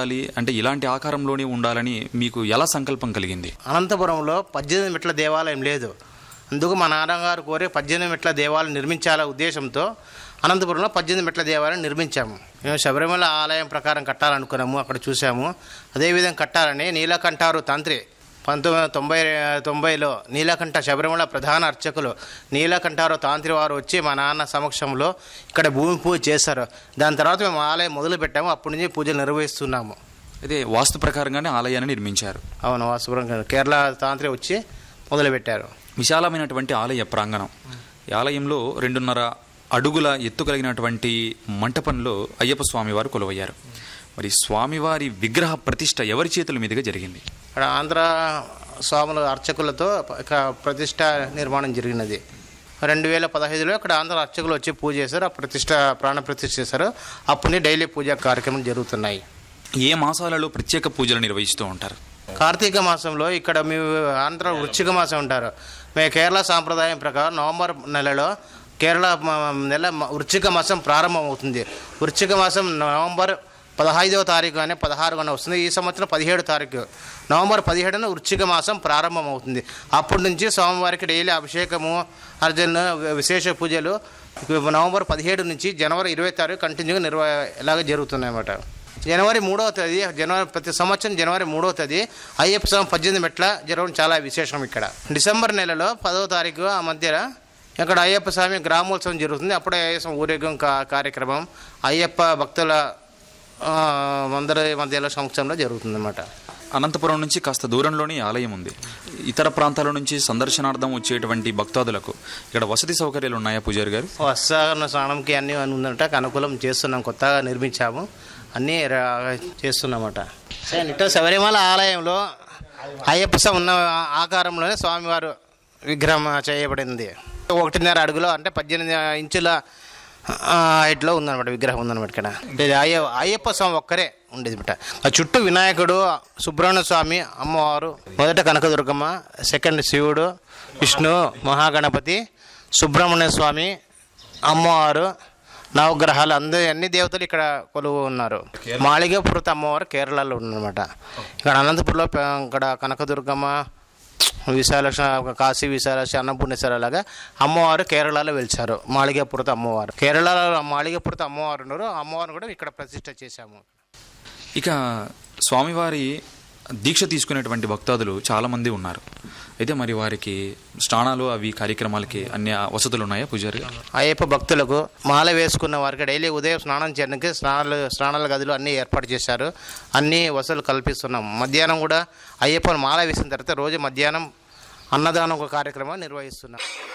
ఉండాలి అంటే ఇలాంటి ఆకారంలోనే ఉండాలని మీకు ఎలా సంకల్పం కలిగింది అనంతపురంలో పద్దెనిమిది మెట్ల దేవాలయం లేదు అందుకు మా నాన్నగారు కోరి పద్దెనిమిది మెట్ల దేవాలయం నిర్మించాల ఉద్దేశంతో అనంతపురంలో పద్దెనిమిది మెట్ల దేవాలయం నిర్మించాము మేము శబరిమల ఆలయం ప్రకారం కట్టాలనుకున్నాము అక్కడ చూసాము అదేవిధంగా కట్టాలని నీలకంఠారు తంత్రి పంతొమ్మిది వందల తొంభై తొంభైలో నీలకంఠ శబరిమల ప్రధాన అర్చకులు నీలకంఠారు తాంత్రి వారు వచ్చి మా నాన్న సమక్షంలో ఇక్కడ భూమి పూజ చేశారు దాని తర్వాత మేము ఆలయం మొదలు పెట్టాము అప్పటి నుంచి పూజలు నిర్వహిస్తున్నాము అయితే వాస్తు ప్రకారంగానే ఆలయాన్ని నిర్మించారు అవును వాసుపురం కేరళ తాంత్రి వచ్చి మొదలుపెట్టారు విశాలమైనటువంటి ఆలయ ప్రాంగణం ఈ ఆలయంలో రెండున్నర అడుగుల ఎత్తు కలిగినటువంటి మంటపంలో అయ్యప్ప స్వామివారు కొలువయ్యారు మరి స్వామివారి విగ్రహ ప్రతిష్ట ఎవరి చేతుల మీదుగా జరిగింది ఇక్కడ ఆంధ్ర స్వాముల అర్చకులతో ఇక ప్రతిష్ట నిర్మాణం జరిగినది రెండు వేల పదహైదులో ఇక్కడ ఆంధ్ర అర్చకులు వచ్చి పూజ చేశారు ఆ ప్రతిష్ట ప్రాణ ప్రతిష్ఠ చేశారు అప్పటి డైలీ పూజా కార్యక్రమాలు జరుగుతున్నాయి ఏ మాసాలలో ప్రత్యేక పూజలు నిర్వహిస్తూ ఉంటారు కార్తీక మాసంలో ఇక్కడ మీ ఆంధ్ర వృశ్చిక మాసం ఉంటారు మేము కేరళ సాంప్రదాయం ప్రకారం నవంబర్ నెలలో కేరళ మ- నెల మ- వృశ్చిక మాసం ప్రారంభం అవుతుంది వృశ్చిక మాసం నవంబర్ పదహైదవ తారీఖు కానీ పదహారు కానీ వస్తుంది ఈ సంవత్సరం పదిహేడు తారీఖు నవంబర్ పదిహేడున వృశ్చిక మాసం ప్రారంభం అవుతుంది అప్పటి నుంచి స్వామివారికి డైలీ అభిషేకము అర్జున విశేష పూజలు నవంబర్ పదిహేడు నుంచి జనవరి ఇరవై తారీఖు కంటిన్యూగా నిర్వ ఇలాగ జరుగుతున్నాయి అన్నమాట జనవరి మూడవ తేదీ జనవరి ప్రతి సంవత్సరం జనవరి మూడవ తేదీ అయ్యప్ప స్వామి పద్దెనిమిది మెట్ల జరగడం చాలా విశేషం ఇక్కడ డిసెంబర్ నెలలో పదవ తారీఖు ఆ మధ్యన ఇక్కడ అయ్యప్ప స్వామి గ్రామోత్సవం జరుగుతుంది అప్పుడే అయ్యప్ప స్వామి ఊరేగం కా- కార్యక్రమం అయ్యప్ప భక్తుల ఆ, అందరి మధ్యలో సంవత్సరంలో జరుగుతుంది అన్నమాట అనంతపురం నుంచి కాస్త దూరంలోనే ఈ ఆలయం ఉంది ఇతర ప్రాంతాల నుంచి సందర్శనార్థం వచ్చేటువంటి భక్తాదులకు ఇక్కడ వసతి సౌకర్యాలు ఉన్నాయా పూజారి గారు వత్సాగరణ స్నానంకి అన్నీ అని ఉందంట అనుకూలం చేస్తున్నాం కొత్తగా నిర్మించాము అన్నీ రా- చేస్తున్నామట సరే నిట్ట శబరిమల ఆలయంలో అయ్యప్ప స్వామి ఉన్న ఆకారంలోనే స్వామివారు విగ్రహం చేయబడింది ఒకటిన్నర అడుగులో అంటే పద్దెనిమిది ఇంచుల హైట్లో ఉందన్నమాట విగ్రహం ఉందన్నమాట ఇక్కడ ఇది అయ్య అయ్యప్ప స్వామి ఒక్కరే ఉండేది బిడ్డ ఆ చుట్టూ వినాయకుడు సుబ్రహ్మణ్య స్వామి అమ్మవారు మొదట కనకదుర్గమ్మ సెకండ్ శివుడు విష్ణు మహాగణపతి సుబ్రహ్మణ్య స్వామి అమ్మవారు నవగ్రహాలు అందరూ అన్ని దేవతలు ఇక్కడ కొలువు ఉన్నారు మాళిగపురత అమ్మవారు కేరళలో ఉందన్నమాట ఇక్కడ అనంతపురంలో ప- ఇక్కడ కనకదుర్గమ్మ విశాలక్ష కాశీ విశాలక్ష అన్నపూర్ణేశ్వర లాగా అమ్మవారు కేరళలో వెలిచారు మాళిగపురత అమ్మవారు కేరళలో మాళిగపురత అమ్మవారు ఉన్నారు ఆ అమ్మవారిని కూడా ఇక్కడ ప్రతిష్ట చేశాము ఇక స్వామివారి దీక్ష తీసుకునేటువంటి భక్తాదులు చాలామంది ఉన్నారు అయితే మరి వారికి స్నానాలు అవి కార్యక్రమాలకి అన్ని వసతులు ఉన్నాయా పూజారి గారు అయ్యప్ప భక్తులకు మాల వేసుకున్న వారికి డైలీ ఉదయం స్నానం చేయడానికి స్నానాలు స్నానాల గదులు అన్నీ ఏర్పాటు చేశారు అన్ని వసతులు కల్పిస్తున్నాం మధ్యాహ్నం కూడా అయ్యప్పని మాల వేసిన తర్వాత రోజు మధ్యాహ్నం అన్నదానం ఒక కార్యక్రమం నిర్వహిస్తున్నాం